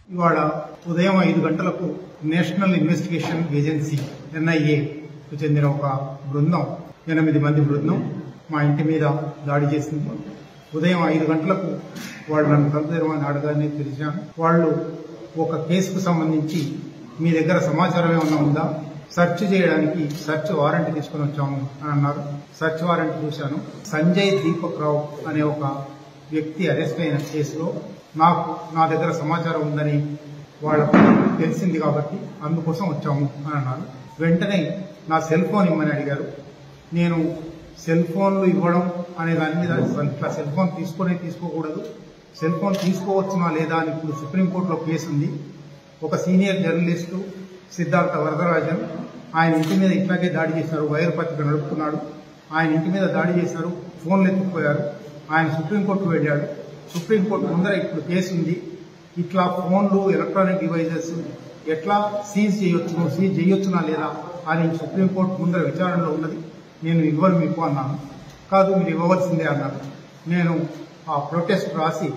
ఇవాళ ఉదయం ఐదు గంటలకు నేషనల్ ఇన్వెస్టిగేషన్ ఏజెన్సీ ఎన్ఐఏకు చెందిన ఒక బృందం ఎనిమిది మంది బృందం మా ఇంటి మీద దాడి చేసింది ఉదయం ఐదు గంటలకు వాళ్ళు నన్ను తలుపు తెరవని అడగానే తెలిసాను వాళ్ళు ఒక కేసుకు సంబంధించి మీ దగ్గర సమాచారం ఏమన్నా ఉందా సెర్చ్ చేయడానికి సెర్చ్ వారెంట్ తీసుకుని వచ్చాము అని అన్నారు సెర్చ్ వారెంట్ చూశాను సంజయ్ దీపక్ రావు అనే ఒక వ్యక్తి అరెస్ట్ అయిన కేసులో నాకు నా దగ్గర సమాచారం ఉందని వాళ్ళకు తెలిసింది కాబట్టి అందుకోసం వచ్చాము అని అన్నారు వెంటనే నా సెల్ ఫోన్ ఇమ్మని అడిగారు నేను సెల్ ఫోన్లు ఇవ్వడం అనే దాని మీద ఇట్లా సెల్ ఫోన్ తీసుకునే తీసుకోకూడదు సెల్ ఫోన్ తీసుకోవచ్చునా లేదా అని ఇప్పుడు సుప్రీంకోర్టులో కేసు ఉంది ఒక సీనియర్ జర్నలిస్టు సిద్ధార్థ వరదరాజన్ ఆయన ఇంటి మీద ఇట్లాగే దాడి చేశారు వైర్ పత్రిక నడుపుతున్నాడు ఆయన ఇంటి మీద దాడి చేశారు ఫోన్లు ఎత్తుకుపోయారు ఆయన సుప్రీంకోర్టుకు వెళ్ళాడు సుప్రీంకోర్టు ముందర ఇప్పుడు కేసు ఉంది ఇట్లా ఫోన్లు ఎలక్ట్రానిక్ డివైజెస్ ఎట్లా సీజ్ చేయొచ్చును సీజ్ చేయొచ్చునా లేదా అని సుప్రీంకోర్టు ముందర విచారణలో ఉన్నది నేను ఇవ్వను మీకు అన్నాను కాదు మీరు ఇవ్వవలసిందే అన్నారు నేను ఆ ప్రొటెస్ట్ రాసి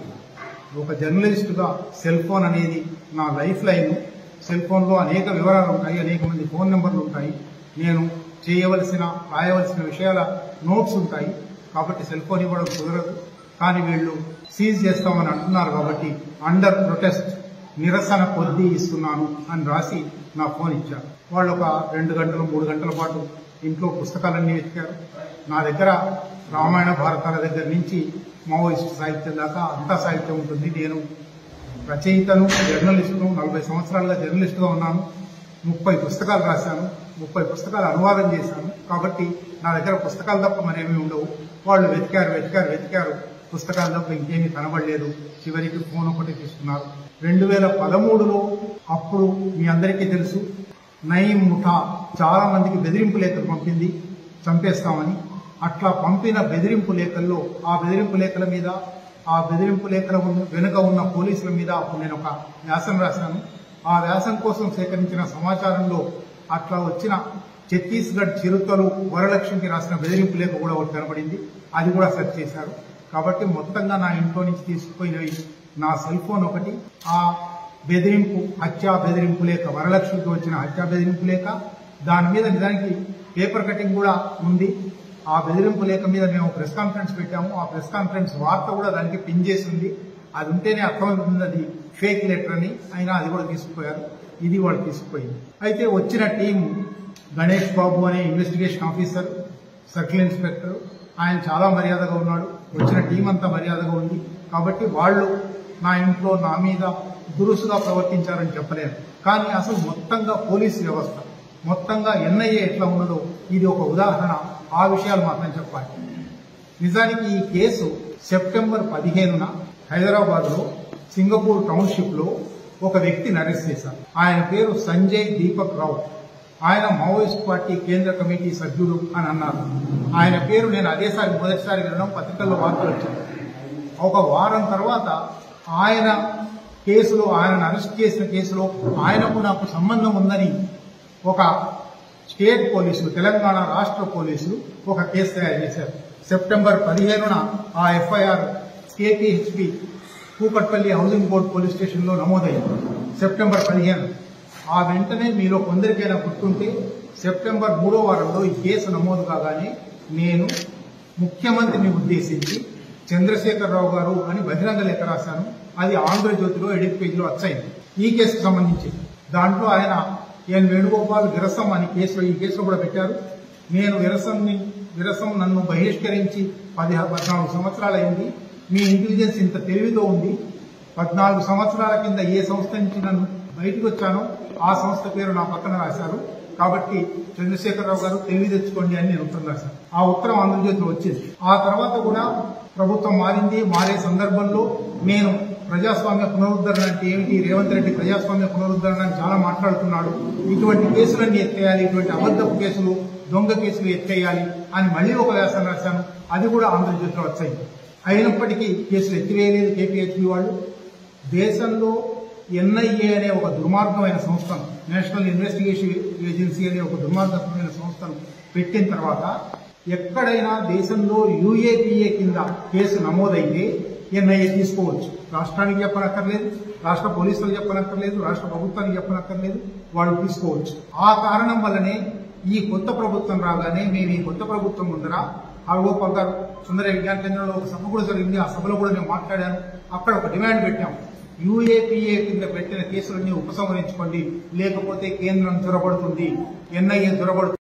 ఒక జర్నలిస్టుగా సెల్ ఫోన్ అనేది నా లైఫ్ లైన్ సెల్ ఫోన్లో అనేక వివరాలు ఉంటాయి అనేక మంది ఫోన్ నెంబర్లు ఉంటాయి నేను చేయవలసిన రాయవలసిన విషయాల నోట్స్ ఉంటాయి కాబట్టి సెల్ ఫోన్ ఇవ్వడం కుదరదు కానీ వీళ్ళు సీజ్ చేస్తామని అంటున్నారు కాబట్టి అండర్ ప్రొటెస్ట్ నిరసన కొద్దీ ఇస్తున్నాను అని రాసి నా ఫోన్ ఇచ్చారు వాళ్ళు ఒక రెండు గంటలు మూడు గంటల పాటు ఇంట్లో పుస్తకాలన్నీ వెతికారు నా దగ్గర రామాయణ భారతాల దగ్గర నుంచి మావోయిస్ట్ సాహిత్యం దాకా అంతా సాహిత్యం ఉంటుంది నేను రచయితను జర్నలిస్టును నలభై సంవత్సరాలుగా జర్నలిస్టుగా ఉన్నాను ముప్పై పుస్తకాలు రాశాను ముప్పై పుస్తకాలు అనువాదం చేశాను కాబట్టి నా దగ్గర పుస్తకాలు తప్ప మరేమీ ఉండవు వాళ్ళు వెతికారు వెతికారు వెతికారు పుస్తకాలు తప్ప ఇంకేమీ కనబడలేదు చివరికి ఫోన్ ఒకటి తీసుకున్నారు రెండు వేల పదమూడులో అప్పుడు మీ అందరికీ తెలుసు నయీం ముఠా చాలా మందికి బెదిరింపు లేఖలు పంపింది చంపేస్తామని అట్లా పంపిన బెదిరింపు లేఖల్లో ఆ బెదిరింపు లేఖల మీద ఆ బెదిరింపు లేఖల ఉన్న- వెనుక ఉన్న పోలీసుల మీద అప్పుడు నేను ఒక వ్యాసం రాశాను ఆ వ్యాసం కోసం సేకరించిన సమాచారంలో అట్లా వచ్చిన ఛత్తీస్గఢ్ చిరుతలు వరలక్ష్మికి రాసిన బెదిరింపు లేఖ కూడా ఒకటి కనబడింది అది కూడా సెర్చ్ చేశారు కాబట్టి మొత్తంగా నా ఇంట్లో నుంచి తీసుకుపోయినవి నా సెల్ ఫోన్ ఒకటి ఆ బెదిరింపు హత్యా బెదిరింపు లేఖ వరలక్ష్మికి వచ్చిన హత్యా బెదిరింపు లేఖ దాని మీద నిజానికి పేపర్ కటింగ్ కూడా ఉంది ఆ బెదిరింపు లేఖ మీద మేము ప్రెస్ కాన్ఫరెన్స్ పెట్టాము ఆ ప్రెస్ కాన్ఫరెన్స్ వార్త కూడా దానికి పిన్ చేసి ఉంది అది ఉంటేనే అర్థమవుతుంది అది ఫేక్ లెటర్ అని అయినా అది కూడా తీసుకుపోయారు ఇది వాళ్ళు తీసుకుపోయింది అయితే వచ్చిన టీం గణేష్ బాబు అనే ఇన్వెస్టిగేషన్ ఆఫీసర్ సర్కిల్ ఇన్స్పెక్టర్ ఆయన చాలా మర్యాదగా ఉన్నాడు వచ్చిన టీం అంతా మర్యాదగా ఉంది కాబట్టి వాళ్ళు నా ఇంట్లో నా మీద దురుసుగా ప్రవర్తించారని చెప్పలేరు కానీ అసలు మొత్తంగా పోలీస్ వ్యవస్థ మొత్తంగా ఎన్ఐఏ ఎట్లా ఉన్నదో ఇది ఒక ఉదాహరణ ఆ విషయాలు మాత్రం చెప్పాలి నిజానికి ఈ కేసు సెప్టెంబర్ పదిహేనున హైదరాబాద్ లో సింగపూర్ టౌన్షిప్ లో ఒక వ్యక్తిని అరెస్ట్ చేశారు ఆయన పేరు సంజయ్ దీపక్ రావు ఆయన మావోయిస్ట్ పార్టీ కేంద్ర కమిటీ సభ్యుడు అని అన్నారు ఆయన పేరు నేను అదేసారి మొదటిసారి వినడం పత్రికల్లో వార్తలు వచ్చాయి ఒక వారం తర్వాత ఆయన కేసులో ఆయనను అరెస్ట్ చేసిన కేసులో ఆయనకు నాకు సంబంధం ఉందని ఒక స్టేట్ పోలీసులు తెలంగాణ రాష్ట్ర పోలీసులు ఒక కేసు తయారు చేశారు సెప్టెంబర్ పదిహేనున ఆ FIR KPHP Kukatpally housing board police స్టేషన్లో నమోదైంది సెప్టెంబర్ పదిహేను ఆ వెంటనే మీలో కొందరికైనా గుర్తుంటే సెప్టెంబర్ మూడో వారంలో ఈ కేసు నమోదు కాగానే నేను ముఖ్యమంత్రిని ఉద్దేశించి చంద్రశేఖరరావు గారు అని బహిరంగ లేఖ రాశాను అది ఆంధ్రజ్యోతిలో ఎడిట్ పేజీలో వచ్చాయింది ఈ కేసుకు సంబంధించి దాంట్లో ఆయన ఎన్ వేణుగోపాల్ విరసం అని కేసులో ఈ కేసులో కూడా పెట్టారు నేను విరసంని విరసం నన్ను బహిష్కరించి పది పద్నాలుగు సంవత్సరాలైంది మీ ఇంటెలిజెన్స్ ఇంత తెలివితో ఉంది పద్నాలుగు సంవత్సరాల కింద ఏ సంస్థ నుంచి నన్ను బయటకు వచ్చానో ఆ సంస్థ పేరు నా పక్కన రాశారు కాబట్టి చంద్రశేఖరరావు గారు తెలివి తెచ్చుకోండి అని నేను ఉత్తరం రాశాను ఆ ఉత్తరం ఆంధ్రజ్యోతిలో వచ్చింది ఆ తర్వాత కూడా ప్రభుత్వం మారింది మారే సందర్భంలో నేను ప్రజాస్వామ్య పునరుద్ధరణ అంటే ఏమిటి రేవంత్ రెడ్డి ప్రజాస్వామ్య పునరుద్ధరణ అని చాలా మాట్లాడుతున్నాడు ఇటువంటి కేసులన్నీ ఎత్తేయాలి ఇటువంటి అబద్ధపు కేసులు దొంగ కేసులు ఎత్తేయాలి అని మళ్ళీ ఒక వ్యాసం రాశాను అది కూడా ఆంధ్రజ్యోతిలో వచ్చాయి అయినప్పటికీ కేసులు ఎత్తివేయలేదు కేపీహెచ్బి వాళ్ళు దేశంలో ఎన్ఐఏ అనే ఒక దుర్మార్గమైన సంస్థను నేషనల్ ఇన్వెస్టిగేషన్ ఏజెన్సీ అనే ఒక దుర్మార్గమైన సంస్థను పెట్టిన తర్వాత ఎక్కడైనా దేశంలో యూఏపీఏ కింద కేసు నమోదైతే ఎన్ఐఏ తీసుకోవచ్చు రాష్ట్రానికి చెప్పనక్కర్లేదు రాష్ట్ర పోలీసులు చెప్పనక్కర్లేదు రాష్ట్ర ప్రభుత్వానికి చెప్పనక్కర్లేదు వాళ్ళు తీసుకోవచ్చు ఆ కారణం వల్లనే ఈ కొత్త ప్రభుత్వం రాగానే మేము ఈ కొత్త ప్రభుత్వం ముందర ఆర్గోపాల్ గారు సుందర విజ్ఞాన కేంద్రంలో ఒక సభ కూడా జరిగింది ఆ సభలో కూడా నేను మాట్లాడాను అక్కడ ఒక డిమాండ్ పెట్టాం యూఏపీఏ కింద పెట్టిన కేసులన్నీ ఉపసంహరించుకోండి లేకపోతే కేంద్రం జ్వరపడుతుంది ఎన్ఐఏ జ్వరపడుతుంది